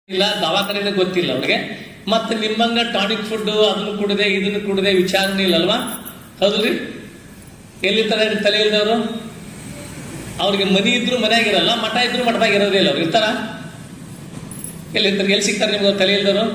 ಇಲ್ಲ ದವಾಖಾನೆ ಗೊತ್ತಿಲ್ಲ ಅವ್ರಿಗೆ ಮತ್ತೆ ನಿಮ್ಮಂಗ ಟಾನಿಕ್ ಫುಡ್ ಅದನ್ನು ಕುಡದೆ ಇದನ್ನು ಕುಡದೆ ವಿಚಾರಣೆ ಇಲ್ಲಲ್ವಾ ಹೌದ್ರಿ ಎಲ್ಲಿರ್ತಾರೆ ತಲೆ ಇಲ್ದವರು ಅವ್ರಿಗೆ ಮನಿ ಇದ್ರು ಮನೆಯಾಗಿರಲ್ಲ ಮಠ ಇದ್ರು ಮಠದಾಗ ಇರೋದೇ ಇಲ್ಲ ಅವ್ರು ಇರ್ತಾರ ಎಲ್ಲಿರ್ತಾರೆ ಎಲ್ಲಿ ಸಿಗ್ತಾರೆ ನಿಮ್ಗೆ ಅವ್ರು ತಲೆ ಇಲ್ದವರು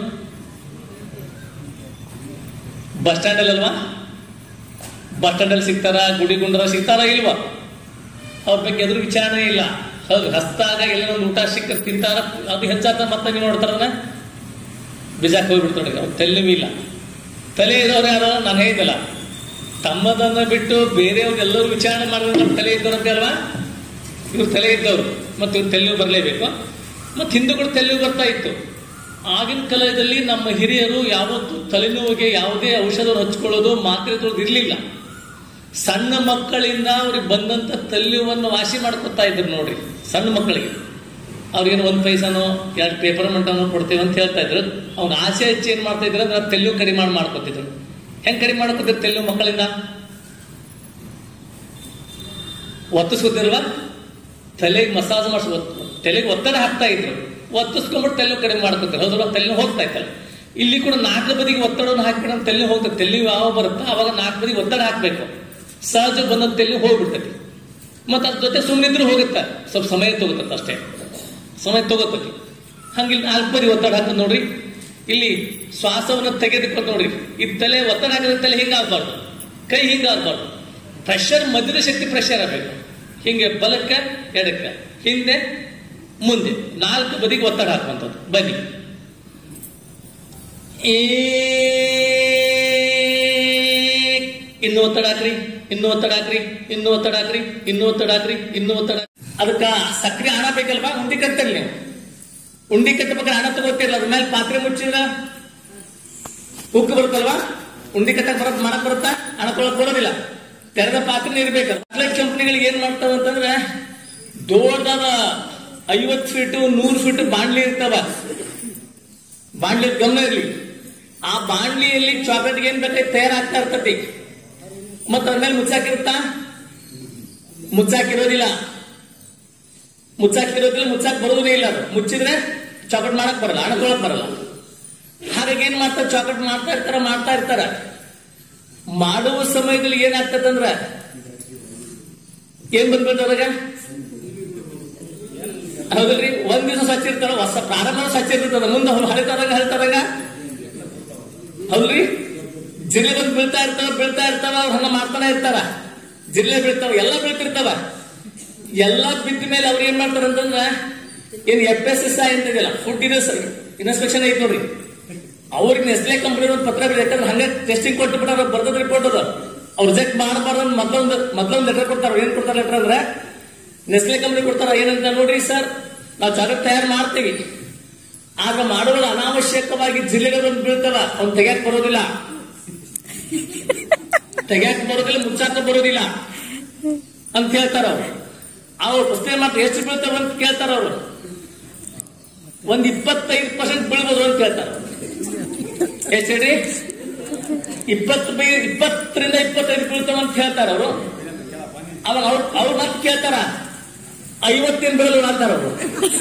ಬಸ್ ಸ್ಟ್ಯಾಂಡ್ ಅಲ್ವಾ ಬಸ್ ಸ್ಟ್ಯಾಂಡ್ ಅಲ್ಲಿ ಸಿಗ್ತಾರ ಗುಡಿ ಗುಂಡರ ಸಿಗ್ತಾರ ಇಲ್ವಾ ಅವ್ರ ಬಗ್ಗೆ ಎದುರು ವಿಚಾರಣೆ ಇಲ್ಲ ಹೌದು ಹಸ್ತಾಗ ಎಲ್ಲ ಒಂದು ಊಟ ಸಿಕ್ಕ ತಿಂತಾರ ಅದು ಹೆಚ್ಚಾತ ಮತ್ತೆ ನೀವು ನೋಡ್ತಾರ ಬಿಜಾಕ್ ಹೋಗ್ಬಿಡ್ತಾರೆ ಅವ್ರು ತೆಲ್ಲೂ ಇಲ್ಲ ತಲೆ ಇದ್ದವ್ರು ಯಾರು ನಾನು ಹೇಳಿದಲ್ಲ ತಮ್ಮದನ್ನ ಬಿಟ್ಟು ಬೇರೆಯವ್ರೆಲ್ಲರೂ ವಿಚಾರಣೆ ಮಾಡಿದ್ರೆ ನಮ್ಮ ತಲೆ ಇದ್ದವ್ರಂತೆ ಅಲ್ವಾ ಇವ್ರು ತಲೆ ಇದ್ದವ್ರು ಮತ್ತೆ ಇವ್ರು ತೆಲ್ಲು ಬರಲೇಬೇಕು ಮತ್ತೆ ಹಿಂದೂಗಳು ತೆಲ್ಲು ಬರ್ತಾ ಇತ್ತು ಆಗಿನ ಕಾಲದಲ್ಲಿ ನಮ್ಮ ಹಿರಿಯರು ಯಾವತ್ತೂ ತಲೆನೋವಿಗೆ ಯಾವುದೇ ಔಷಧ ಹಚ್ಕೊಳ್ಳೋದು ಮಾತ್ರೆ ತೊಳೆದು ಇರಲಿಲ್ಲ ಸಣ್ಣ ಮಕ್ಕಳಿಂದ ಅವ್ರಿಗೆ ಬಂದಂತ ತಲ್ಯವನ್ನು ವಾಸಿ ಮಾಡ್ಕೊತಾ ಇದ್ರು ನೋಡ್ರಿ ಸಣ್ಣ ಮಕ್ಕಳಿಗೆ ಅವ್ರಿಗೇನು ಒಂದ್ ಪೈಸಾನೋ ಎರಡು ಪೇಪರ್ ಮಂಟನೋ ಕೊಡ್ತೇವೆ ಅಂತ ಹೇಳ್ತಾ ಇದ್ರು ಅವ್ನ ಆಸೆ ಹಚ್ಚಿ ಏನ್ ಮಾಡ್ತಾ ಇದ್ರು ಅಂದ್ರೆ ತೆಲ್ಲು ಕಡಿಮೆ ಮಾಡಿ ಮಾಡ್ಕೊತಿದ್ರು ಹೆಂಗ್ ಕಡಿಮೆ ಮಾಡ್ಕೊತಿದ್ರು ತೆಲ್ಲು ಮಕ್ಕಳಿಂದ ಒತ್ತಿಸ್ಕೊತಿಲ್ವಾ ತಲೆಗೆ ಮಸಾಜ್ ಮಾಡಿಸ್ ತಲೆಗೆ ಒತ್ತಡ ಹಾಕ್ತಾ ಇದ್ರು ಒತ್ತಿಸ್ಕೊಂಡ್ಬಿಟ್ಟು ತೆಲ್ಲು ಕಡಿಮೆ ಮಾಡ್ಕೊತಾರೆ ಹೌದಲ್ವಾ ತೆಲ್ಲು ಹೋಗ್ತಾ ಇತ್ತಲ್ಲ ಇಲ್ಲಿ ಕೂಡ ನಾಲ್ಕು ಬದಿಗೆ ಒತ್ತಡವನ್ನು ಹಾಕಿಬಿಟ್ಟು ನಮ್ಮ ತೆಲ್ಲು ಹೋಗ್ತದೆ ತೆಲ್ಲು ಯಾವ ಬರುತ್ತಾ ಅವಾಗ ನಾಲ್ಕು ಬದಿಗೆ ಒತ್ತಡ ಹಾಕ್ಬೇಕು ಸಹಜ ಬಂದಂತ ತೆಲ್ಲು ಹೋಗ್ಬಿಡ್ತೈತಿ ಮತ್ತೆ ಅದ್ರ ಜೊತೆ ಸುಮ್ಮನಿದ್ರು ಹೋಗುತ್ತೆ ಸ್ವಲ್ಪ ಸಮಯ ತಗೋತೈತೆ ಅಷ್ಟೇ ಸಮಯ ತಗೋತೈತಿ ಹಂಗಿಲ್ಲಿ ನಾಲ್ಕು ಬದಿ ಒತ್ತಡ ಹಾಕೋದು ನೋಡ್ರಿ ಇಲ್ಲಿ ಶ್ವಾಸವನ್ನು ತೆಗೆದುಕೊಂಡು ನೋಡ್ರಿ ಈ ತಲೆ ಒತ್ತಡ ಹಾಕಿದ ತಲೆ ಹಿಂಗೆ ಆಗ್ಬಾರ್ದು ಕೈ ಹಿಂಗೆ ಆಗ್ಬಾರ್ದು ಪ್ರೆಷರ್ ಮಧ್ಯದ ಶಕ್ತಿ ಪ್ರೆಷರ್ ಆಗಬೇಕು ಹಿಂಗೆ ಬಲಕ್ಕ ಎಡಕ್ಕ ಹಿಂದೆ ಮುಂದೆ ನಾಲ್ಕು ಬದಿಗೆ ಒತ್ತಡ ಹಾಕುವಂಥದ್ದು ಬನ್ನಿ ಏ ಇನ್ನು ಒತ್ತಡ ಹಾಕ್ರಿ ಇನ್ನು ಒತ್ತಡ ಹಾಕ್ರಿ ಇನ್ನು ಒತ್ತಡ ಹಾಕ್ರಿ ಇನ್ನು ಒತ್ತಡ ಹಾಕ್ರಿ ಇನ್ನು ಒತ್ತಡ ಅದಕ್ಕ ಸಕ್ರೆ ಹಣ ಬೇಕಲ್ವಾ ಉಂಡಿ ಕತ್ತಲ್ಲಿ ನೀವು ಉಂಡಿ ಕಟ್ಟಬೇಕಾದ್ರೆ ಹಣ ತಗೋತಿರಲ್ಲ ಅದ್ರ ಮೇಲೆ ಪಾತ್ರೆ ಮುಚ್ಚಿದ್ರ ಉಕ್ಕು ಬರುತ್ತಲ್ವಾ ಉಂಡಿ ಕಟ್ಟಕ್ ಬರತ್ ಮಾಡಕ್ ಬರುತ್ತಾ ಹಣ ಕೊಡಕ್ ಬರೋದಿಲ್ಲ ತೆರೆದ ಪಾತ್ರೆ ಇರ್ಬೇಕು ಕಂಪ್ನಿಗಳಿಗೆ ಏನ್ ಮಾಡ್ತಾವ ಅಂತಂದ್ರೆ ದೊಡ್ಡದಾದ ಐವತ್ ಫೀಟ್ ನೂರು ಫೀಟ್ ಬಾಂಡ್ಲಿ ಇರ್ತಾವ ಬಾಂಡ್ಲಿ ಗಮನ ಇರ್ಲಿ ಆ ಬಾಂಡ್ಲಿಯಲ್ಲಿ ಚಾಕ್ಲೇಟ್ ಏನ್ ಬೇಕಾಗಿ ತಯಾರಾಗ್ತಾ ಇರ್ತತಿ ಮತ್ತ ಅದ್ರ ಮೇಲೆ ಮುಚ್ಚಾಕಿರುತ್ತಾ ಮುಚ್ಚಾಕಿರೋದಿಲ್ಲ ಮುಚ್ಚಾಕಿರೋದಿಲ್ಲ ಮುಚ್ಚಾಕ್ ಬರೋದೇ ಇಲ್ಲ ಅದು ಮುಚ್ಚಿದ್ರೆ ಚಾಕ್ಲೇಟ್ ಮಾಡಕ್ ಬರಲ್ಲ ಅಣ್ಕೊಳಕ್ ಬರಲ್ಲ ಹಾಗಾಗಿ ಏನ್ ಮಾಡ್ತಾರೆ ಚಾಕ್ಲೇಟ್ ಮಾಡ್ತಾ ಇರ್ತಾರ ಮಾಡ್ತಾ ಇರ್ತಾರ ಮಾಡುವ ಸಮಯದಲ್ಲಿ ಏನಾಗ್ತದಂದ್ರ ಏನ್ ಬಂದ್ಬಿಟ್ಟು ಅವಾಗ ಹೌದಲ್ರಿ ಒಂದ್ ದಿವಸ ಸ್ವಚ್ಛ ಇರ್ತಾರ ಹೊಸ ಪ್ರಾರಂಭ ಸ್ವಚ್ಛ ಇರ್ತದ ಮುಂದೆ ಹರಿತಾರಂಗ ಹರಿತಾರಂಗ ಹೌದ್ರಿ ಜಿಲ್ಲೆ ಬಂದು ಬೀಳ್ತಾ ಇರ್ತಾವ ಬೀಳ್ತಾ ಇರ್ತಾವ ಅವ್ರು ಹಂಗ ಮಾಡ್ತಾನೆ ಇರ್ತಾರ ಜಿಲ್ಲೆ ಬೀಳ್ತಾವ ಎಲ್ಲ ಬೀಳ್ತಿರ್ತಾವ ಎಲ್ಲ ಬಿದ್ದ ಮೇಲೆ ಅವ್ರು ಏನ್ ಮಾಡ್ತಾರ ಅಂತಂದ್ರ ಏನ್ ಎಫ್ ಎಸ್ ಎಸ್ ಐ ಅಂತಿದೆಯಲ್ಲ ಫುಡ್ ಇನ್ಸ್ಪೆಕ್ಷನ್ ಐತಿ ನೋಡ್ರಿ ಅವ್ರಿಗೆ ನೆಸ್ಲೆ ಕಂಪನಿ ಒಂದು ಪತ್ರ ಯಾಕಂದ್ರೆ ಹಂಗೆ ಟೆಸ್ಟಿಂಗ್ ಕೊಟ್ಟು ಬಿಟ್ಟಾರ ಬರ್ದದ ರಿಪೋರ್ಟ್ ಅದ ಅವ್ರು ರಿಜೆಕ್ಟ್ ಮಾಡಬಾರ್ದು ಮೊದಲೊಂದು ಮೊದಲೊಂದು ಲೆಟರ್ ಕೊಡ್ತಾರ ಏನ್ ಕೊಡ್ತಾರ ಲೆಟರ್ ಅಂದ್ರೆ ನೆಸ್ಲೆ ಕಂಪನಿ ಕೊಡ್ತಾರ ಏನಂತ ನೋಡ್ರಿ ಸರ್ ನಾವು ಚಾಕ್ಲೇಟ್ ತಯಾರು ಮಾಡ್ತೀವಿ ಆಗ ಮಾಡುವ ಅನಾವಶ್ಯಕವಾಗಿ ಜಿಲ್ಲೆಗಳು ಬಂದು ಬೀಳ್ತಾವ ಅವ್ನು ತೆಗ್ಯಾಕ್ ಬರೋದಿಲ್ಲ ತೆಗ್ಯಾಕ್ ಬರೋದಿಲ್ಲ ಮುಚ್ಚಾಕ ಬರೋದಿಲ್ಲ ಅಂತ ಹೇಳ್ತಾರ ಅವ್ರು ಅವ್ರು ಪ್ರಶ್ನೆ ಮಾತ್ರ ಎಷ್ಟು ಬೀಳ್ತಾವ ಅಂತ ಕೇಳ್ತಾರ ಅವರು ಒಂದ್ ಇಪ್ಪತ್ತೈದು ಪರ್ಸೆಂಟ್ ಬೀಳ್ಬೋದು ಅಂತ ಹೇಳ್ತಾರ ಎಷ್ಟು ಹೇಳಿ ಇಪ್ಪತ್ತು ಬೈ- ಇಪ್ಪತ್ತರಿಂದ ಇಪ್ಪತ್ತೈದು ಬೀಳ್ತಾವ ಅಂತ ಹೇಳ್ತಾರ ಅವರು ಅವಾಗ ಅವ್ರು ಅವ್ರು ಮತ್ತೆ ಕೇಳ್ತಾರ ಐವತ್ತೇನು ಬೀಳಲ್ಲ ಅಂತಾರ ಅವರು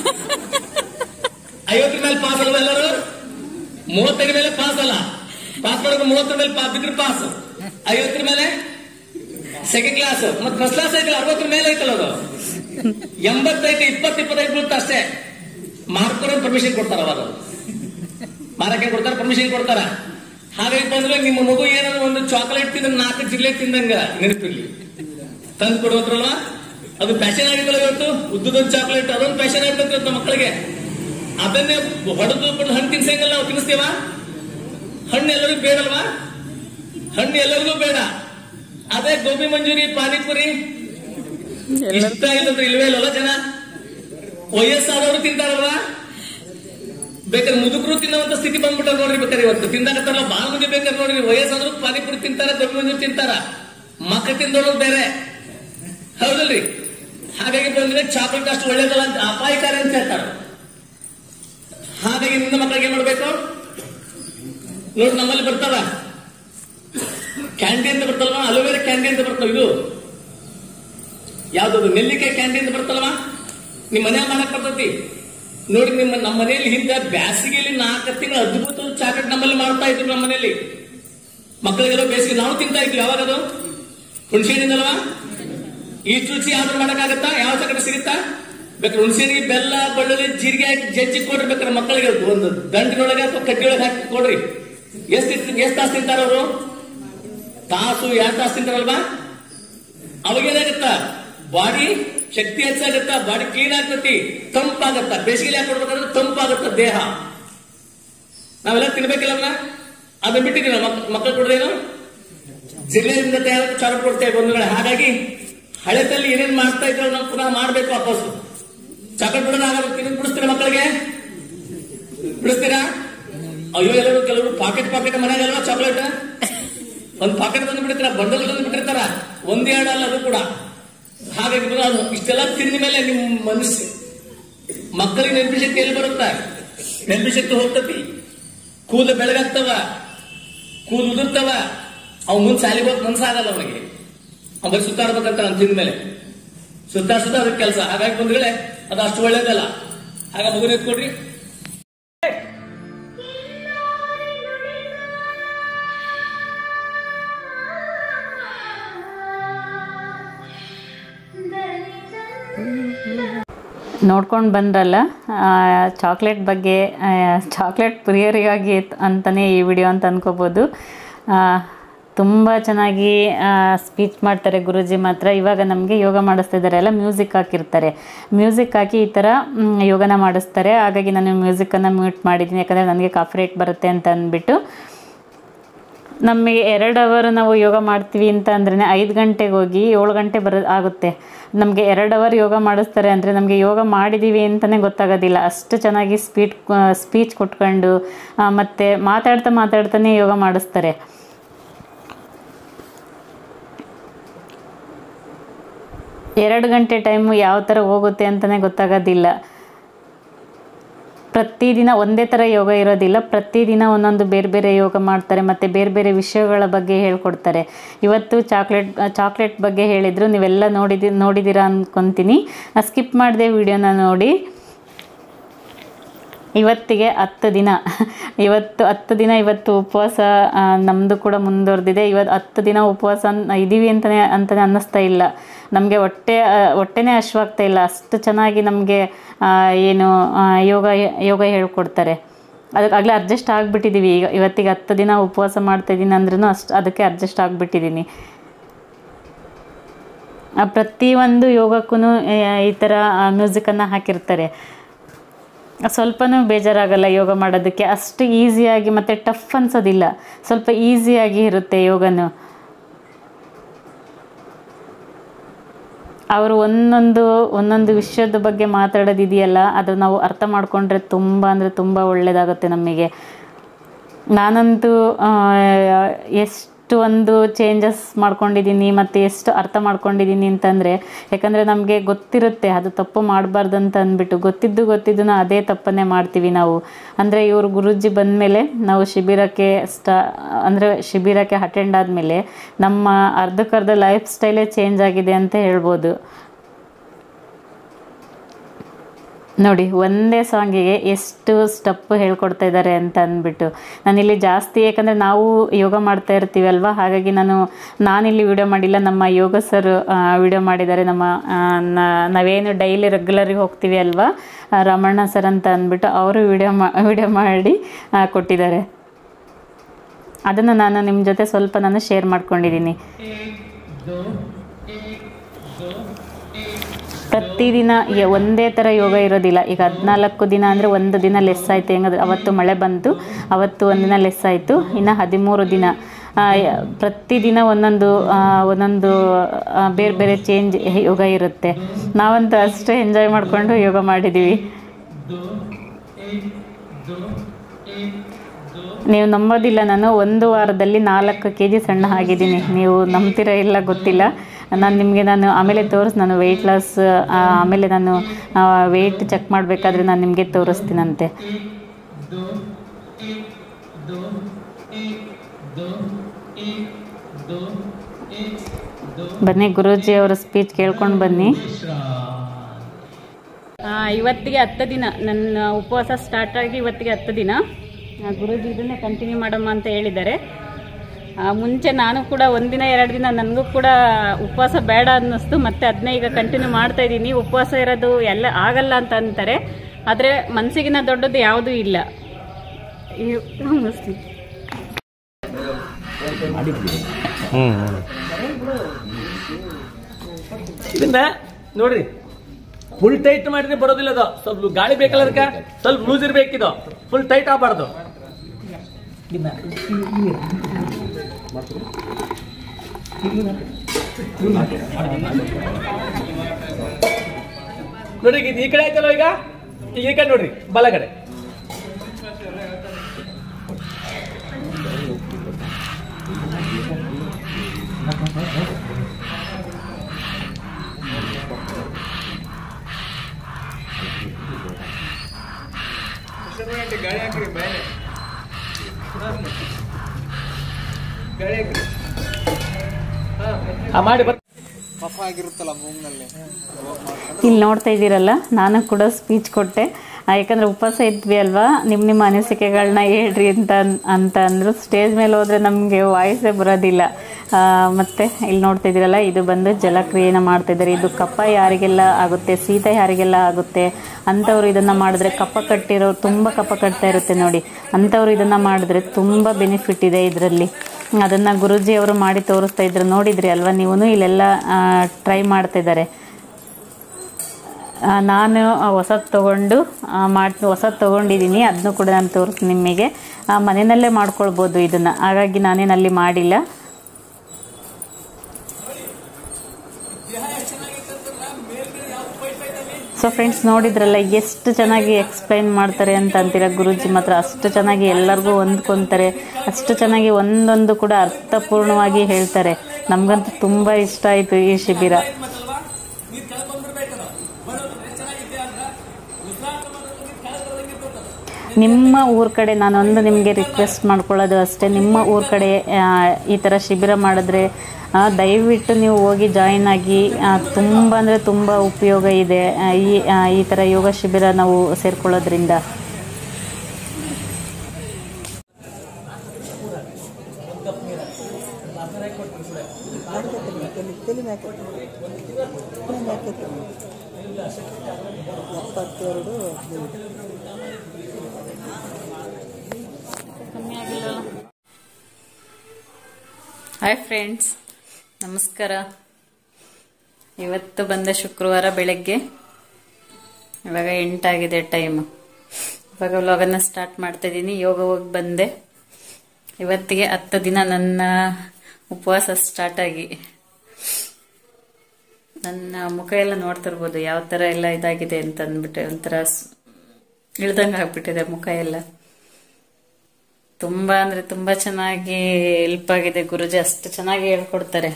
ಐವತ್ತರ ಮೇಲೆ ಪಾಸ್ ಅಲ್ವ ಎಲ್ಲರೂ ಮೂವತ್ತೈದು ಮೇಲೆ ಪಾಸ್ ಅಲ್ಲ ಪಾಸ್ ಮಾಡೋದು ಮೂವತ್ತರ ಮೇಲೆ ಪಾಸ್ ಬಿದ್ರೆ ಪಾಸ್ ಐವತ್ತರ ಮೇಲೆ ಸೆಕೆಂಡ್ ಕ್ಲಾಸ್ ಮತ್ತೆ ಫಸ್ಟ್ ಕ್ಲಾಸ್ ಐತಲ್ಲ ಅರವತ್ತರ ಮೇಲೆ ಐತಲ್ಲ ಅದು ಎಂಬತ್ತೈದು ಇಪ್ಪತ್ತು ಇಪ್ಪತ್ತೈದು ಬೀಳುತ್ತೆ ಅಷ್ಟೇ ಮಾರ್ಕೊರ ಪರ್ಮಿಷನ್ ಕೊಡ್ತಾರ ಅವಾಗ ಮಾರಕ್ಕೆ ಕೊಡ್ತಾರ ಪರ್ಮಿಷನ್ ಕೊಡ್ತಾರ ಹಾಗಾಗಿ ಬಂದ್ರೆ ನಿಮ್ಮ ಮಗು ಏನಾದ್ರು ಒಂದು ಚಾಕ್ಲೇಟ್ ತಿಂದ ನಾಲ್ಕು ಜಿಲ್ಲೆ ತಿಂದಂಗ ನೆನಪಿರ್ಲಿ ತಂದು ಕೊಡುವತ್ರಲ್ವಾ ಅದು ಫ್ಯಾಷನ್ ಆಗಿದ್ದಲ್ಲ ಇವತ್ತು ಉದ್ದದ ಚಾಕ್ಲೇಟ್ ಅದೊಂದು ಫ್ಯಾಷನ್ ಆಗ್ತದೆ ಇವತ್ತು ಮಕ್ಕಳಿಗೆ ಅದನ್ನೇ ಹೊಡೆದು ಬಿಟ್ಟು ಹಣ್ಣು ತಿನ್ಸಂಗಲ್ಲ ನಾವು ತಿನ್ನಿಸ್ತೇವ ಹಣ್ಣು ಎಲ್ಲರಿಗೂ ಬೇಡಲ್ವಾ ಹಣ್ಣು ಎಲ್ಲರಿಗೂ ಬೇಡ ಅದೇ ಗೋಬಿ ಮಂಜೂರಿ ಪಾನಿಪುರಿ ಇಷ್ಟ ಇಲ್ಲಂದ್ರೆ ಇಲ್ವೇ ಇಲ್ಲಲ್ಲ ಜನ ವಯಸ್ಸಾದವರು ತಿಂತಾರಲ್ವಾ ಬೇಕಾದ್ರೆ ಮುದುಕರು ತಿನ್ನುವಂತ ಸ್ಥಿತಿ ಬಂದ್ಬಿಟ್ಟಾರ ನೋಡ್ರಿ ಬೇಕಾದ್ರೆ ಇವತ್ತು ತಿಂದಾಕತ್ತಾರಲ್ಲ ಬಾಳ ಮಂದಿ ಬೇಕಾದ್ರೆ ನೋಡ್ರಿ ವಯಸ್ಸಾದ್ರು ಪಾನಿಪುರಿ ತಿಂತಾರ ಗೋಬಿ ಮಂಜೂರಿ ತಿಂತಾರ ಮಕ್ಕಳು ತಿಂದವರು ಬೇರೆ ಹೌದಲ್ರಿ ಹಾಗಾಗಿ ಬಂದ್ರೆ ಚಾಕ್ಲೇಟ್ ಅಷ್ಟು ಒಳ್ಳೇದಲ್ಲ ಅಂತ ಅಪಾಯಕಾರಿ ಅಂತ ಹೇಳ್ತಾರ ಹಾಗಾಗಿ ನಿನ್ನ ಮಕ್ಕಳಿಗೆ ಏನ್ ಮಾಡ್ಬೇಕು ನೋಡಿ ನಮ್ಮಲ್ಲಿ ಬರ್ತಾವ ಕ್ಯಾಂಡಿ ಅಂತ ಬರ್ತಲ್ವಾ ಅಲೋವೆರಾ ಕ್ಯಾಂಡಿ ಅಂತ ಬರ್ತಾವ ಇದು ಯಾವ್ದದು ನೆಲ್ಲಿಕಾಯಿ ಕ್ಯಾಂಡಿ ಅಂತ ಬರ್ತಲ್ವಾ ನಿಮ್ ಮನೆ ಮಾಡಕ್ ಬರ್ತೈತಿ ನೋಡಿ ನಿಮ್ಮ ನಮ್ಮ ಮನೆಯಲ್ಲಿ ಹಿಂದೆ ಬ್ಯಾಸಿಗೆಯಲ್ಲಿ ನಾಲ್ಕು ತಿಂಗಳು ಅದ್ಭುತ ಚಾಕ್ಲೇಟ್ ನಮ್ಮಲ್ಲಿ ಮಾಡ್ತಾ ಇದ್ರು ನಮ್ಮ ಮನೆಯಲ್ಲಿ ಮಕ್ಕಳಿಗೆಲ್ಲ ಬೇಸಿಗೆ ನಾವು ತಿಂತಾ ಇದ್ವಿ ಯಾವಾಗ ಅದು ಹುಣಸೆ ಹಣ್ಣಿಂದಲ್ವಾ ಈ ರುಚಿ ಯಾವ್ದು ಮಾಡಕ್ಕಾಗತ್ತಾ ಯಾವ ಚಾಕ್ಲೇಟ್ ಸಿಗುತ್ತಾ ಬೇಕಾದ್ರೆ ಹುಣಸೆ ಹಣ್ಣಿಗೆ ಬೆಲ್ಲ ಬೆಳ್ಳುಳ್ಳಿ ಜೀರಿಗೆ ಹಾಕಿ ಜಜ್ಜಿ ಕೊಡ್ರಿ ಬೇಕಾದ್ರೆ ಮಕ್ಕಳಿಗೆ ಒಂದು ದಂಟಿನೊಳಗೆ ಅಥವಾ ಕಡ್ಡಿಯೊಳಗೆ ಹಾಕಿ ಕೊಡ್ರಿ ಎಷ್ಟು ಎಷ್ಟು ತಾಸು ತಿಂತಾರ ಅವರು ತಾಸು ಎರಡು ತಾಸು ತಿಂತಾರಲ್ವಾ ಅವಾಗ ಏನಾಗತ್ತ ಬಾಡಿ ಶಕ್ತಿ ಹೆಚ್ಚಾಗತ್ತ ಬಾಡಿ ಕ್ಲೀನ್ ಆಗ್ತತಿ ತಂಪಾಗತ್ತ ಬೇಸಿಗೆ ಯಾಕೆ ಕೊಡ್ಬೇಕಂದ್ರೆ ತಂಪಾಗತ್ತ ದೇಹ ನಾವೆಲ್ಲ ತಿನ್ಬೇಕಿಲ್ಲಮ್ಮ ಅದನ್ನ ಬಿಟ್ಟಿದ್ದೀರ ಮಕ್ಕಳು ಕೊಡ್ರೇನು ಜಿಲ್ಲೆಯಿಂದ ತಯಾರ ಚಾರು ಕೊಡ್ತೇವೆ ಒಂದು ವೇಳೆ ಹಾಗಾಗಿ ಹಳೆದಲ್ಲಿ ಏನೇನ್ ಮಾಡ್ತಾ ಇದ್ರು ನಾವು ಪುನಃ ಮಾಡ್ಬೇಕು ವಾಪಸ್ ಚಾಕ್ಲೇಟ್ ಬಿಡೋದು ಆಗಲ್ಲ ತಿನ್ನೋದು ಬಿಡಿಸ್ತೀರಾ ಮಕ್ಕಳಿಗೆ ಬಿಡಿಸ್ತೀರಾ ಅಯ್ಯೋ ಎಲ್ಲರೂ ಕೆಲವರು ಪಾಕೆಟ್ ಪಾಕೆಟ್ ಮನೆಗೆ ಅಲ್ವಾ ಚಾಕ್ಲೇಟ್ ಒಂದ್ ಪಾಕೆಟ್ ತಂದು ಬಿಟ್ಟಿರ್ತಾರ ಬಂಡಲ್ ತಂದು ಬಿಟ್ಟಿರ್ತಾರ ಒಂದೆರಡು ಅಲ್ಲ ಅದು ಕೂಡ ಹಾಗಾಗಿ ಬಿಡು ಅದು ಇಷ್ಟೆಲ್ಲ ತಿಂದ ಮೇಲೆ ನಿಮ್ ಮನಸ್ಸು ಮಕ್ಕಳಿಗೆ ನೆನಪು ಶಕ್ತಿ ಎಲ್ಲಿ ಬರುತ್ತಾ ನೆನಪು ಶಕ್ತಿ ಹೋಗ್ತತಿ ಕೂದಲು ಬೆಳಗಾಗ್ತವ ಕೂದಲು ಉದುರ್ತವ ಅವ್ ಮುಂದ್ ಸಾಲಿಗೆ ಹೋಗ್ ಮನ್ಸಾಗಲ್ಲ ಅವನಿಗೆ ಅವ್ ಬರೀ ಸುತ್ತಾಡ್ಬೇಕಂತ ನಾನು ತಿಂದ ಮೇಲೆ ಸುತ್ತಾ ಸುತ್ತ ಅದಕ್ಕೆ ಕೆಲಸ ಹಾಗಾಗಿ ಬಂದ್ಗಳೇ ಅದು ಅಷ್ಟು ಒಳ್ಳೇದಲ್ಲ ಹಾಗ ಮಗುನ ಎತ್ಕೊಡ್ರಿ ನೋಡ್ಕೊಂಡು ಬಂದ್ರಲ್ಲ ಚಾಕ್ಲೇಟ್ ಬಗ್ಗೆ ಚಾಕ್ಲೇಟ್ ಪ್ರಿಯರಿಗಾಗಿ ಅಂತಲೇ ಈ ವಿಡಿಯೋ ಅಂತ ಅನ್ಕೋಬೋದು ತುಂಬ ಚೆನ್ನಾಗಿ ಸ್ಪೀಚ್ ಮಾಡ್ತಾರೆ ಗುರೂಜಿ ಮಾತ್ರ ಇವಾಗ ನಮಗೆ ಯೋಗ ಮಾಡಿಸ್ತಿದ್ದಾರೆ ಎಲ್ಲ ಮ್ಯೂಸಿಕ್ ಹಾಕಿರ್ತಾರೆ ಮ್ಯೂಸಿಕ್ ಹಾಕಿ ಈ ಥರ ಮ್, ಯೋಗನ ಮಾಡಿಸ್ತಾರೆ ಹಾಗಾಗಿ ನಾನು ಮ್ಯೂಸಿಕನ್ನು ಮ್ಯೂಟ್ ಮಾಡಿದ್ದೀನಿ ಯಾಕಂದರೆ ನನಗೆ ಕಾಫ್ರೇಟ್ ಬರುತ್ತೆ ಅಂತ ಅಂದ್ಬಿಟ್ಟು ನಮಗೆ ಎರಡು ಅವರ್ ನಾವು ಯೋಗ ಮಾಡ್ತೀವಿ ಅಂತ ಅಂದ್ರೆ ಐದು ಗಂಟೆಗೆ ಹೋಗಿ ಏಳು ಗಂಟೆ ಬರೋ ಆಗುತ್ತೆ ನಮಗೆ ಎರಡು ಅವರ್ ಯೋಗ ಮಾಡಿಸ್ತಾರೆ ಅಂದರೆ ನಮಗೆ ಯೋಗ ಮಾಡಿದ್ದೀವಿ ಅಂತಲೇ ಗೊತ್ತಾಗೋದಿಲ್ಲ ಅಷ್ಟು ಚೆನ್ನಾಗಿ ಸ್ಪೀಡ್ ಸ್ಪೀಚ್ ಕೊಟ್ಕೊಂಡು ಆ, ಮತ್ತೆ ಮಾತಾಡ್ತಾ ಮಾತಾಡ್ತಾನೆ ಯೋಗ ಮಾಡಿಸ್ತಾರೆ ಎರಡು ಗಂಟೆ ಟೈಮು ಯಾವ ಥರ ಹೋಗುತ್ತೆ ಅಂತಲೇ ಗೊತ್ತಾಗೋದಿಲ್ಲ ಪ್ರತಿದಿನ ಒಂದೇ ಥರ ಯೋಗ ಇರೋದಿಲ್ಲ ಪ್ರತಿದಿನ ಒಂದೊಂದು ಬೇರೆ ಬೇರೆ ಯೋಗ ಮಾಡ್ತಾರೆ ಮತ್ತು ಬೇರೆ ಬೇರೆ ವಿಷಯಗಳ ಬಗ್ಗೆ ಹೇಳ್ಕೊಡ್ತಾರೆ ಇವತ್ತು ಚಾಕ್ಲೇಟ್ ಚಾಕ್ಲೇಟ್ ಬಗ್ಗೆ ಹೇಳಿದರು ನೀವೆಲ್ಲ ನೋಡಿದಿ ನೋಡಿದ್ದೀರಾ ಅಂದ್ಕೊತೀನಿ ಸ್ಕಿಪ್ ಮಾಡಿದೆ ವಿಡಿಯೋನ ನೋಡಿ ಇವತ್ತಿಗೆ ಹತ್ತು ದಿನ ಇವತ್ತು ಹತ್ತು ದಿನ ಇವತ್ತು ಉಪವಾಸ ನಮ್ಮದು ಕೂಡ ಮುಂದುವರೆದಿದೆ ಇವತ್ತು ಹತ್ತು ದಿನ ಉಪವಾಸ ಅನ್- ಇದ್ದೀವಿ ಅಂತಲೇ ಅಂತಲೇ ಅನ್ನಿಸ್ತಾ ಇಲ್ಲ ನಮಗೆ ಹೊಟ್ಟೆ ಆ, ಹೊಟ್ಟೆನೇ ಹಶ್ವಾಗ್ತಾ ಇಲ್ಲ ಅಷ್ಟು ಚೆನ್ನಾಗಿ ನಮಗೆ ಏನು ಆ, ಯೋಗ ಯೋಗ ಹೇಳ್ಕೊಡ್ತಾರೆ ಅದಕ್ಕೆ ಆಗಲೇ ಅಡ್ಜಸ್ಟ್ ಆಗಿಬಿಟ್ಟಿದ್ದೀವಿ ಈಗ ಇವತ್ತಿಗೆ ಹತ್ತು ದಿನ ಉಪವಾಸ ಮಾಡ್ತಾಯಿದ್ದೀನಿ ಅಂದ್ರೂ ಅಷ್ಟು ಅದಕ್ಕೆ ಅಡ್ಜಸ್ಟ್ ಆಗಿಬಿಟ್ಟಿದ್ದೀನಿ ಆ, ಪ್ರತಿಯೊಂದು ಯೋಗಕ್ಕೂ ಈ ಥರ ಮ್ಯೂಸಿಕನ್ನು ಹಾಕಿರ್ತಾರೆ ಸ್ವಲ್ಪನೂ ಬೇಜಾರಾಗಲ್ಲ ಯೋಗ ಮಾಡೋದಕ್ಕೆ ಅಷ್ಟು ಈಸಿಯಾಗಿ ಮತ್ತು ಟಫ್ ಅನ್ಸೋದಿಲ್ಲ ಸ್ವಲ್ಪ ಈಸಿಯಾಗಿ ಇರುತ್ತೆ ಯೋಗನು ಅವರು ಒಂದೊಂದು ಒಂದೊಂದು ವಿಷಯದ ಬಗ್ಗೆ ಮಾತಾಡೋದಿದೆಯಲ್ಲ ಅದು ನಾವು ಅರ್ಥ ಮಾಡಿಕೊಂಡ್ರೆ ತುಂಬ ಅಂದರೆ ತುಂಬ ಒಳ್ಳೆಯದಾಗುತ್ತೆ ನಮಗೆ ನಾನಂತೂ ಆ, ಎಷ್ಟು ಒಂದು ಚೇಂಜಸ್ ಮಾಡ್ಕೊಂಡಿದ್ದೀನಿ ಮತ್ತು ಎಷ್ಟು ಅರ್ಥ ಮಾಡ್ಕೊಂಡಿದ್ದೀನಿ ಅಂತಂದರೆ ಯಾಕಂದರೆ ನಮಗೆ ಗೊತ್ತಿರುತ್ತೆ ಅದು ತಪ್ಪು ಮಾಡಬಾರ್ದು ಅಂತ ಅಂದ್ಬಿಟ್ಟು ಗೊತ್ತಿದ್ದು ಗೊತ್ತಿದ್ದು ಅದೇ ತಪ್ಪನ್ನೇ ಮಾಡ್ತೀವಿ ನಾವು ಅಂದರೆ ಇವರು ಗುರೂಜಿ ಬಂದಮೇಲೆ ನಾವು ಶಿಬಿರಕ್ಕೆ ಸ್ಟಾ ಅಂದರೆ ಶಿಬಿರಕ್ಕೆ ಅಟೆಂಡ್ ಆದಮೇಲೆ ನಮ್ಮ ಅರ್ಧಕ್ಕರ್ಧ ಲೈಫ್ ಸ್ಟೈಲೇ ಚೇಂಜ್ ಆಗಿದೆ ಅಂತ ಹೇಳ್ಬೋದು ನೋಡಿ ಒಂದೇ ಸಾಂಗಿಗೆ ಎಷ್ಟು ಸ್ಟೆಪ್ ಹೇಳ್ಕೊಡ್ತಾ ಇದ್ದಾರೆ ಅಂತ ಅಂದ್ಬಿಟ್ಟು ನಾನಿಲ್ಲಿ ಜಾಸ್ತಿ ಯಾಕಂದರೆ ನಾವು ಯೋಗ ಮಾಡ್ತಾ ಇರ್ತೀವಲ್ವ ಹಾಗಾಗಿ ನಾನು ನಾನಿಲ್ಲಿ ವಿಡಿಯೋ ಮಾಡಿಲ್ಲ ನಮ್ಮ ಯೋಗ ಸರ್ ವಿಡಿಯೋ ಮಾಡಿದ್ದಾರೆ ನಮ್ಮ ಆ, ನ- ನಾವೇನು ಡೈಲಿ ರೆಗ್ಯುಲರಿಗೆ ಹೋಗ್ತೀವಿ ಅಲ್ವಾ ಆ, ರಮಣ್ಣ ಸರ್ ಅಂತ ಅಂದ್ಬಿಟ್ಟು ಅವರು ವಿಡಿಯೋ ಮಾ ವಿಡಿಯೋ ಮಾಡಿ ಆ, ಕೊಟ್ಟಿದ್ದಾರೆ ಅದನ್ನು ನಾನು ನಿಮ್ಮ ಜೊತೆ ಸ್ವಲ್ಪ ನಾನು ಶೇರ್ ಮಾಡ್ಕೊಂಡಿದ್ದೀನಿ ಪ್ರತಿದಿನ ಯ- ಒಂದೇ ಥರ ಯೋಗ ಇರೋದಿಲ್ಲ ಈಗ ಹದಿನಾಲ್ಕು ದಿನ ಅಂದರೆ ಒಂದು ದಿನ ಲೆಸ್ ಆಯಿತು ಹೆಂಗಂದ್ರೆ ಅವತ್ತು ಮಳೆ ಬಂತು ಅವತ್ತು ಒಂದಿನ ಲೆಸ್ ಆಯಿತು ಇನ್ನು ಹದಿಮೂರು ದಿನ ಆ, ಯ- ಪ್ರತಿದಿನ ಒಂದೊಂದು ಆ, ಒಂದೊಂದು ಆ, ಬೇರೆ ಬೇರೆ ಚೇಂಜ್ ಯೋಗ ಇರುತ್ತೆ ನಾವಂತೂ ಅಷ್ಟೇ ಎಂಜಾಯ್ ಮಾಡಿಕೊಂಡು ಯೋಗ ಮಾಡಿದ್ದೀವಿ ನೀವು ನಂಬೋದಿಲ್ಲ ನಾನು ಒಂದು ವಾರದಲ್ಲಿ ನಾಲ್ಕು ಕೆ ಜಿ ಸಣ್ಣ ಆಗಿದ್ದೀನಿ ನೀವು ನಂಬ್ತೀರಾ ಇಲ್ಲ ಗೊತ್ತಿಲ್ಲ ನಾನು ನಿಮಗೆ ನಾನು ಆಮೇಲೆ ತೋರಿಸ್ ನಾನು ವೆಯ್ಟ್ ಲಾಸ್ ಆಮೇಲೆ ನಾನು ವೆಯ್ಟ್ ಚೆಕ್ ಮಾಡಬೇಕಾದ್ರೆ ನಾನು ನಿಮಗೆ ತೋರಿಸ್ತೀನಂತೆ ಬನ್ನಿ ಗುರೂಜಿ ಅವರ ಸ್ಪೀಚ್ ಕೇಳ್ಕೊಂಡು ಬನ್ನಿ ಆ, ಇವತ್ತಿಗೆ ಹತ್ತು ದಿನ ನನ್ನ ಉಪವಾಸ ಸ್ಟಾರ್ಟ್ ಆಗಿ ಇವತ್ತಿಗೆ ಹತ್ತು ದಿನ ಆ, ಗುರೂಜಿ ಇದನ್ನೇ ಕಂಟಿನ್ಯೂ ಮಾಡಮ್ಮ ಅಂತ ಹೇಳಿದ್ದಾರೆ ಆ, ಮುಂಚೆ ನಾನು ಕೂಡ ಒಂದಿನ ಎರಡು ದಿನ ನನಗೂ ಕೂಡ ಉಪವಾಸ ಬೇಡ ಅನ್ನಿಸ್ತು ಮತ್ತೆ ಅದನ್ನೇ ಈಗ ಕಂಟಿನ್ಯೂ ಮಾಡ್ತಾ ಇದ್ದೀನಿ ಉಪವಾಸ ಇರೋದು ಎಲ್ಲ ಆಗಲ್ಲ ಅಂತ ಅಂತಾರೆ ಆದರೆ ಮನಸ್ಸಿಗಿನ ದೊಡ್ಡದು ಯಾವುದೂ ಇಲ್ಲ ಇವ್- ಮುಸ್ಲಿಂ. ಇದನ್ನ ನೋಡ್ರಿ ಫುಲ್ ಟೈಟ್ ಮಾಡಿದ್ರೆ ಬರೋದಿಲ್ಲ ಅದು ಸ್ವಲ್ಪ ಗಾಳಿ ಬೇಕಲ್ಲ ಅದಕ್ಕೆ ಸ್ವಲ್ಪ ಲೂಸ್ ಇರ್ಬೇಕಿದು ಫುಲ್ ಟೈಟ್ ಆಗಬಾರ್ದು ನೋಡ್ರಿ ಇದು ಈ ಕಡೆ ಆಯ್ತಲ್ಲ ಈಗ ಈಗ ಈ ಕಡೆ ನೋಡ್ರಿ ಬಲಗಡೆ ಆ, ಮಾಡಿ ಬರ್ ಇಲ್ಲಿ ನೋಡ್ತಾ ಇದ್ದೀರಲ್ಲ ನಾನು ಕೂಡ ಸ್ಪೀಚ್ ಕೊಟ್ಟೆ ಆ, ಯಾಕಂದ್ರೆ ಉಪವಾಸ ಇದ್ವಿ ಅಲ್ವಾ ನಿಮ್ಮ ನಿಮ್ಮ ಅನಿಸಿಕೆಗಳನ್ನ ಹೇಳ್ರಿ ಅಂತ ಅಂತ ಅಂದ್ರು ಸ್ಟೇಜ್ ಮೇಲೆ ಹೋದ್ರೆ ನಮಗೆ ವಾಯ್ಸೇ ಬರೋದಿಲ್ಲ ಆ, ಮತ್ತೆ ಇಲ್ಲಿ ನೋಡ್ತಾ ಇದ್ದೀರಲ್ಲ ಇದು ಬಂದು ಜಲಕ್ರಿಯೆನ ಮಾಡ್ತಾ ಇದ್ದಾರೆ ಇದು ಕಪ್ಪ ಯಾರಿಗೆಲ್ಲ ಆಗುತ್ತೆ ಶೀತ ಯಾರಿಗೆಲ್ಲ ಆಗುತ್ತೆ ಅಂಥವ್ರು ಇದನ್ನ ಮಾಡಿದ್ರೆ ಕಪ್ಪ ಕಟ್ಟಿರೋ ತುಂಬ ಕಪ್ಪ ಕಟ್ತಾ ಇರುತ್ತೆ ನೋಡಿ ಅಂಥವ್ರು ಇದನ್ನ ಮಾಡಿದ್ರೆ ತುಂಬ ಬೆನಿಫಿಟ್ ಇದೆ ಇದರಲ್ಲಿ ಅದನ್ನ ಗುರುಜಿ ಅವರು ಮಾಡಿ ತೋರಿಸ್ತಾ ಇದ್ರು ನೋಡಿದ್ರಿ ಅಲ್ವಾ ನೀವು ಇಲ್ಲೆಲ್ಲ ಟ್ರೈ ಮಾಡ್ತಾ ಇದ್ದಾರೆ ಆ, ನಾನು ಹೊಸದು ತೊಗೊಂಡು ಮಾಡಿ ಹೊಸದು ತೊಗೊಂಡಿದ್ದೀನಿ ಅದನ್ನು ಕೂಡ ನಾನು ತೋರಿಸ್ತೀನಿ ನಿಮಗೆ ಆ, ಮನೆಯಲ್ಲೇ ಮಾಡ್ಕೊಳ್ಬೋದು ಇದನ್ನು ಹಾಗಾಗಿ ನಾನೇನು ಅಲ್ಲಿ ಮಾಡಿಲ್ಲ ಸೊ ಫ್ರೆಂಡ್ಸ್ ನೋಡಿದ್ರಲ್ಲ ಎಷ್ಟು ಚೆನ್ನಾಗಿ ಎಕ್ಸ್ಪ್ಲೈನ್ ಮಾಡ್ತಾರೆ ಅಂತ ಅಂತೀರ ಗುರುಜಿ ಮಾತ್ರ ಅಷ್ಟು ಚೆನ್ನಾಗಿ ಎಲ್ಲರಿಗೂ ಹೊಂದ್ಕೊಂತಾರೆ ಅಷ್ಟು ಚೆನ್ನಾಗಿ ಒಂದೊಂದು ಕೂಡ ಅರ್ಥಪೂರ್ಣವಾಗಿ ಹೇಳ್ತಾರೆ ನಮಗಂತೂ ತುಂಬ ಇಷ್ಟ ಆಯಿತು ಈ ಶಿಬಿರ ನಿಮ್ಮ ಊರ ಕಡೆ ನಾನೊಂದು ನಿಮಗೆ ರಿಕ್ವೆಸ್ಟ್ ಮಾಡ್ಕೊಳ್ಳೋದು ಅಷ್ಟೇ ನಿಮ್ಮ ಊರ ಕಡೆ ಆ, ಈ ಥರ ಶಿಬಿರ ಮಾಡಿದ್ರೆ ಆ, ದಯವಿಟ್ಟು ನೀವು ಹೋಗಿ ಜಾಯಿನ್ ಆಗಿ ಆ, ತುಂಬ ಅಂದರೆ ತುಂಬ ಉಪಯೋಗ ಇದೆ ಆ, ಈ ಆ, ಈ ಥರ ಯೋಗ ಶಿಬಿರ ನಾವು ಸೇರ್ಕೊಳ್ಳೋದ್ರಿಂದ ಎಪ್ಪತ್ತೆರಡು ಹಾಯ್ ಫ್ರೆಂಡ್ಸ್ ನಮಸ್ಕಾರ ಇವತ್ತು ಬಂದ ಶುಕ್ರವಾರ ಬೆಳಗ್ಗೆ ಇವಾಗ ಎಂಟಾಗಿದೆ ಟೈಮ್ ಇವಾಗ ವ್ಲಾಗನ್ನ ಸ್ಟಾರ್ಟ್ ಮಾಡ್ತಾ ಇದ್ದೀನಿ ಯೋಗ ಹೋಗಿ ಬಂದೆ ಇವತ್ತಿಗೆ ಹತ್ತು ದಿನ ನನ್ನ ಉಪವಾಸ ಸ್ಟಾರ್ಟ್ ಆಗಿ ನನ್ನ ಮುಖ ಎಲ್ಲ ನೋಡ್ತಿರ್ಬೋದು ಯಾವ ಥರ ಎಲ್ಲ ಇದಾಗಿದೆ ಅಂತ ಅಂದ್ಬಿಟ್ಟು ಒಂಥರ ಇಳ್ದಂಗೆ ಆಗ್ಬಿಟ್ಟಿದೆ ಮುಖ ಎಲ್ಲ ತುಂಬಾ ಅಂದ್ರೆ ತುಂಬಾ ಚೆನ್ನಾಗಿ ಹೆಲ್ಪ್ ಆಗಿದೆ ಗುರುಜಿ ಅಷ್ಟು ಚೆನ್ನಾಗಿ ಹೇಳ್ಕೊಡ್ತಾರೆ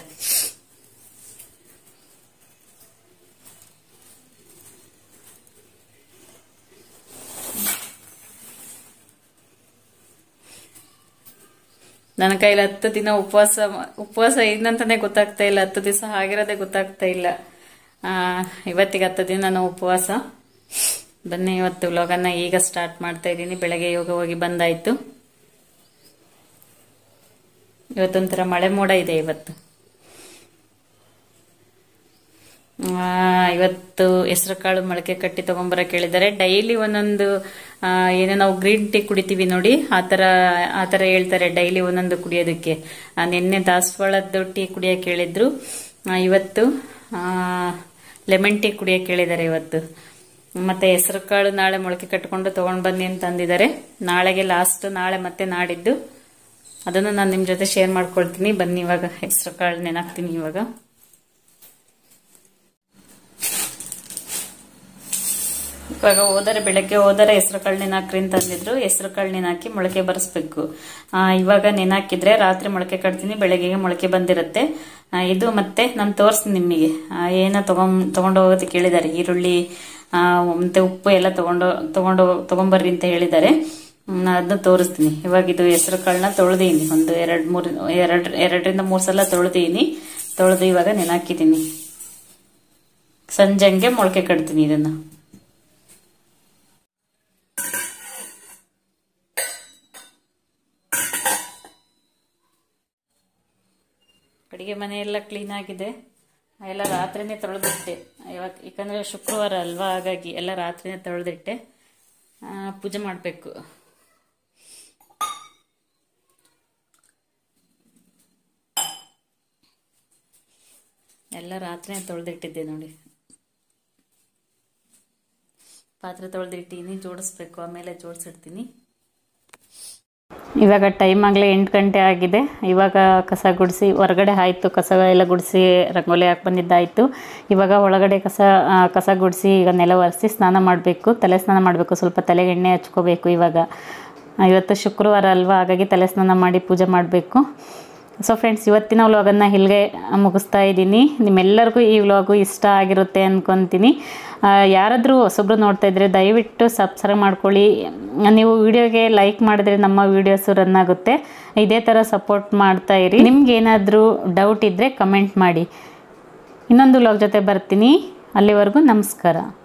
ನನ್ನ ಕೈಲಿ ಹತ್ತು ದಿನ ಉಪವಾಸ ಉಪವಾಸ ಏನಂತಾನೆ ಗೊತ್ತಾಗ್ತಾ ಇಲ್ಲ ಹತ್ತು ದಿವಸ ಆಗಿರೋದೇ ಗೊತ್ತಾಗ್ತಾ ಇಲ್ಲ ಆ, ಇವತ್ತಿಗೆ ಹತ್ತು ದಿನ ನಾನು ಉಪವಾಸ ಬನ್ನಿ ಇವತ್ತು ವ್ಲಾಗನ್ನ ಈಗ ಸ್ಟಾರ್ಟ್ ಮಾಡ್ತಾ ಇದ್ದೀನಿ ಬೆಳಗ್ಗೆ ಯೋಗ ಹೋಗಿ ಬಂದಾಯ್ತು ಇವತ್ತೊಂಥರ ಮಳೆ ಮೋಡ ಇದೆ ಇವತ್ತು ಆ, ಇವತ್ತು ಹೆಸರು ಕಾಳು ಮೊಳಕೆ ಕಟ್ಟಿ ತಗೊಂಬರಕ್ ಹೇಳಿದ್ದಾರೆ ಡೈಲಿ ಒಂದೊಂದು ಆ, ಏನೋ ನಾವು ಗ್ರೀನ್ ಟೀ ಕುಡಿತೀವಿ ನೋಡಿ ಆ ಥರ ಆ ಥರ ಹೇಳ್ತಾರೆ ಡೈಲಿ ಒಂದೊಂದು ಕುಡಿಯೋದಕ್ಕೆ ಆ, ನಿನ್ನೆ ದಾಸವಾಳದ್ದು ಟೀ ಕುಡಿಯಕ್ಕೆ ಹೇಳಿದ್ರು ಆ, ಇವತ್ತು ಲೆಮನ್ ಟೀ ಕುಡಿಯಕ್ಕೆ ಹೇಳಿದ್ದಾರೆ ಇವತ್ತು ಮತ್ತೆ ಹೆಸರು ಕಾಳು ನಾಳೆ ಮೊಳಕೆ ಕಟ್ಕೊಂಡು ತಗೊಂಡ್ ಬನ್ನಿ ಅಂತ ಅಂದಿದ್ದಾರೆ ನಾಳೆಗೆ ಲಾಸ್ಟ್ ನಾಳೆ ಮತ್ತೆ ನಾಡಿದ್ದು ಅದನ್ನು ನಾನು ನಿಮ್ಮ ಜೊತೆ ಶೇರ್ ಮಾಡ್ಕೊಳ್ತೀನಿ ಬನ್ನಿ ಇವಾಗ ಹೆಸರು ಕಾಳು ನೆನಾಕ್ತೀನಿ ಇವಾಗ ಇವಾಗ ಹೋದರೆ ಬೆಳಗ್ಗೆ ಹೋದರೆ ಹೆಸರು ಕಾಳು ನೆನಾಕ್ರಿ ಅಂತ ಅಂದಿದ್ರು ಹೆಸರು ಕಾಳು ನೆನಾಕಿ ಮೊಳಕೆ ಬರೆಸ್ಬೇಕು ಆ, ಇವಾಗ ನೆನಾಕಿದ್ರೆ ರಾತ್ರಿ ಮೊಳಕೆ ಕಟ್ತೀನಿ ಬೆಳಗ್ಗೆಗೆ ಮೊಳಕೆ ಬಂದಿರುತ್ತೆ ಆ, ಇದು ಮತ್ತೆ ನಾನು ತೋರಿಸ್ತೀನಿ ನಿಮಗೆ ಆ, ಏನ ತಗೊಂಡ್ ತಗೊಂಡು ಹೋಗೋದಕ್ಕೆ ಹೇಳಿದ್ದಾರೆ ಈರುಳ್ಳಿ ಆ, ಮತ್ತೆ ಉಪ್ಪು ಎಲ್ಲ ತಗೊಂಡು ತಗೊಂಡು ತಗೊಂಬರ್ರಿ ಅಂತ ಹೇಳಿದ್ದಾರೆ ನಾನು ಅದನ್ನ ತೋರಿಸ್ತೀನಿ ಇವಾಗ ಇದು ಹೆಸರು ಕಾಳನ್ನ ತೊಳೆದೀನಿ ಒಂದು ಎರಡು ಮೂರು ಎರಡು ಎರಡರಿಂದ ಮೂರು ಸಲ ತೊಳೆದೀನಿ ತೊಳೆದು ಇವಾಗ ನೆನಾಕಿದ್ದೀನಿ ಸಂಜೆಂಗೆ ಮೊಳಕೆ ಕಟ್ತೀನಿ ಇದನ್ನ ಅಡುಗೆ ಮನೆ ಎಲ್ಲ ಕ್ಲೀನ್ ಆಗಿದೆ ಎಲ್ಲ ರಾತ್ರಿನೇ ತೊಳೆದಿಟ್ಟೆ ಇವತ್ತು ಯಾಕಂದರೆ ಶುಕ್ರವಾರ ಅಲ್ವಾ ಹಾಗಾಗಿ ಎಲ್ಲ ರಾತ್ರಿನೇ ತೊಳೆದಿಟ್ಟೆ ಆ, ಪೂಜೆ ಮಾಡಬೇಕು ಎಲ್ಲ ರಾತ್ರಿನೇ ತೊಳೆದಿಟ್ಟಿದ್ದೆ ನೋಡಿ ಪಾತ್ರೆ ತೊಳೆದಿಟ್ಟಿನಿ ಜೋಡಿಸ್ಬೇಕು ಆಮೇಲೆ ಜೋಡಿಸಿಡ್ತೀನಿ ಇವಾಗ ಟೈಮ್ ಆಗಲೇ ಎಂಟು ಗಂಟೆ ಆಗಿದೆ ಇವಾಗ ಕಸ ಗುಡಿಸಿ ಹೊರಗಡೆ ಆಯಿತು ಕಸ ಎಲ್ಲ ಗುಡಿಸಿ ರಂಗೋಲಿ ಹಾಕಿ ಬಂದಿದ್ದಾಯಿತು ಇವಾಗ ಒಳಗಡೆ ಕಸ ಆ, ಕಸ ಗುಡಿಸಿ ಈಗ ನೆಲ ಒರೆಸಿ ಸ್ನಾನ ಮಾಡಬೇಕು ತಲೆ ಸ್ನಾನ ಮಾಡಬೇಕು ಸ್ವಲ್ಪ ತಲೆಗೆ ಎಣ್ಣೆ ಹಚ್ಕೋಬೇಕು ಇವಾಗ ಆ, ಇವತ್ತು ಶುಕ್ರವಾರ ಅಲ್ವಾ ಹಾಗಾಗಿ ತಲೆ ಸ್ನಾನ ಮಾಡಿ ಪೂಜೆ ಮಾಡಬೇಕು ಸೊ ಫ್ರೆಂಡ್ಸ್ ಇವತ್ತಿನ ವ್ಲಾಗನ್ನು ಇಲ್ಲಿಗೆ ಮುಗಿಸ್ತಾ ಇದ್ದೀನಿ ನಿಮ್ಮೆಲ್ಲರಿಗೂ ಈ ವ್ಲಾಗು ಇಷ್ಟ ಆಗಿರುತ್ತೆ ಅಂದ್ಕೊತೀನಿ ಆ, ಯಾರಾದರೂ ಹೊಸಬ್ರು ನೋಡ್ತಾ ಇದ್ರೆ ದಯವಿಟ್ಟು ಸಬ್ಸ್ಕ್ರೈಬ್ ಮಾಡ್ಕೊಳ್ಳಿ ನೀವು ವಿಡಿಯೋಗೆ ಲೈಕ್ ಮಾಡಿದ್ರೆ ನಮ್ಮ ವೀಡಿಯೋಸು ರನ್ ಆಗುತ್ತೆ ಇದೇ ಥರ ಸಪೋರ್ಟ್ ಮಾಡ್ತಾ ಇರಿ ನಿಮ್ಗೆ ಏನಾದರೂ ಡೌಟ್ ಇದ್ದರೆ ಕಮೆಂಟ್ ಮಾಡಿ ಇನ್ನೊಂದು ವ್ಲಾಗ್ ಜೊತೆ ಬರ್ತೀನಿ ಅಲ್ಲಿವರೆಗೂ ನಮಸ್ಕಾರ